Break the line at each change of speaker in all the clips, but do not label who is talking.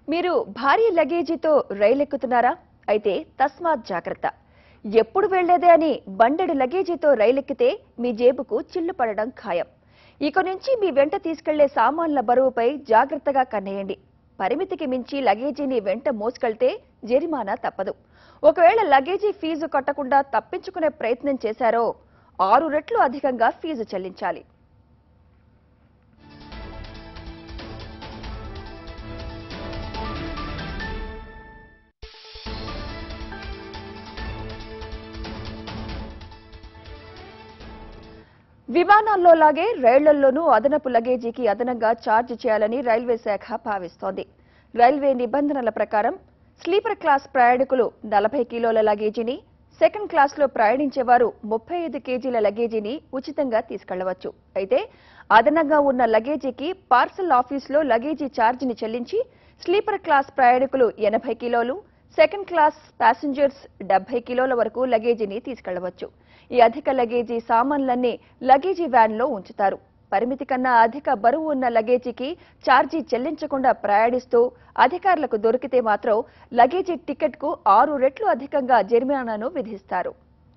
మీరు భారీ లగేజీతో రైలెక్కుతున్నారా అయితే తస్మాత్ జాగ్రత్త ఎప్పుడు వెళ్లేదే అని బండెడు లగేజీతో రైలెక్కితే మీ జేబుకు చిల్లు పడడం ఖాయం ఇక నుంచి మీ వెంట తీసుకెళ్లే సామాన్ల బరువుపై జాగ్రత్తగా కన్నేయండి పరిమితికి మించి లగేజీని వెంట మోసుకెళ్తే జరిమానా తప్పదు ఒకవేళ లగేజీ ఫీజు కట్టకుండా తప్పించుకునే ప్రయత్నం చేశారో ఆరు రెట్లు అధికంగా ఫీజు చెల్లించాలి విమానాల్లో లాగే రైళ్లలోనూ అదనపు లగేజీకి అదనంగా ఛార్జ్ చేయాలని రైల్వే శాఖ భావిస్తోంది రైల్వే నిబంధనల ప్రకారం స్లీపర్ క్లాస్ ప్రయాణికులు నలభై కిలోల లగేజీని సెకండ్ క్లాస్లో ప్రయాణించేవారు ముప్పై ఐదు కేజీల లగేజీని ఉచితంగా తీసుకెళ్లవచ్చు అయితే అదనంగా ఉన్న లగేజీకి పార్సల్ ఆఫీసులో లగేజీ ఛార్జీని చెల్లించి స్లీపర్ క్లాస్ ప్రయాణికులు ఎనభై కిలోలు సెకండ్ క్లాస్ ప్యాసింజర్స్ డెబ్బై కిలోల వరకు లగేజీని తీసుకెళ్లవచ్చు ఈ అధిక లగేజీ సామాన్లన్నీ లగేజీ వ్యాన్లో ఉంచుతారు పరిమితి కన్నా అధిక బరువు ఉన్న లగేజీకి ఛార్జీ చెల్లించకుండా ప్రయాణిస్తూ అధికారులకు దొరికితే మాత్రం లగేజీ టికెట్కు ఆరు రెట్లు అధికంగా జరిమానాను విధిస్తారు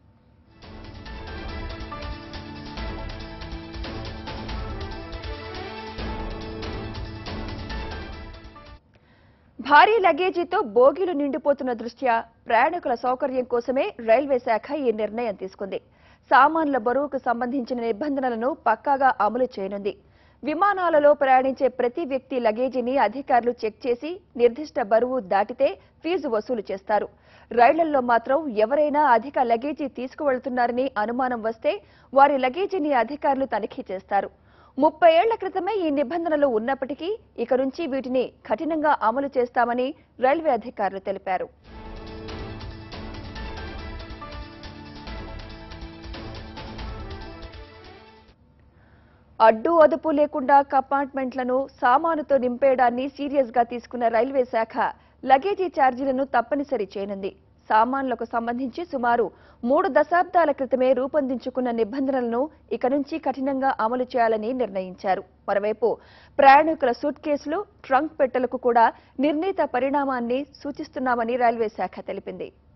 భారీ లగేజీతో బోగీలు నిండిపోతున్న దృష్ట్యా ప్రయాణికుల సౌకర్యం కోసమే రైల్వే శాఖ ఈ నిర్ణయం తీసుకుంది సామాన్ల బరువుకు సంబంధించిన నిబంధనలను పక్కాగా అమలు చేయనుంది విమానాలలో ప్రయాణించే ప్రతి వ్యక్తి లగేజీని అధికారులు చెక్ చేసి నిర్దిష్ట బరువు దాటితే ఫీజు వసూలు చేస్తారు రైళ్లలో మాత్రం ఎవరైనా అధిక లగేజీ తీసుకువెళ్తున్నారని అనుమానం వస్తే వారి లగేజీని అధికారులు తనిఖీ చేస్తారు ముప్పై ఏళ్ల క్రితమే ఈ నిబంధనలు ఉన్నప్పటికీ ఇక నుంచి వీటిని కఠినంగా అమలు చేస్తామని రైల్వే అధికారులు తెలిపారు అడ్డు అదుపు లేకుండా కంపార్ట్మెంట్లను సామానుతో నింపేయడాన్ని సీరియస్ గా తీసుకున్న రైల్వే శాఖ లగేజీ ఛార్జీలను తప్పనిసరి చేయనుంది సామాన్లకు సంబంధించి సుమారు మూడు దశాబ్దాల క్రితమే రూపొందించుకున్న నిబంధనలను ఇక నుంచి కఠినంగా అమలు చేయాలని నిర్ణయించారు మరోవైపు ప్రయాణికుల సూట్ కేసులు ట్రంక్ పెట్టెలకు కూడా నిర్ణీత పరిణామాన్ని సూచిస్తున్నామని రైల్వే శాఖ తెలిపింది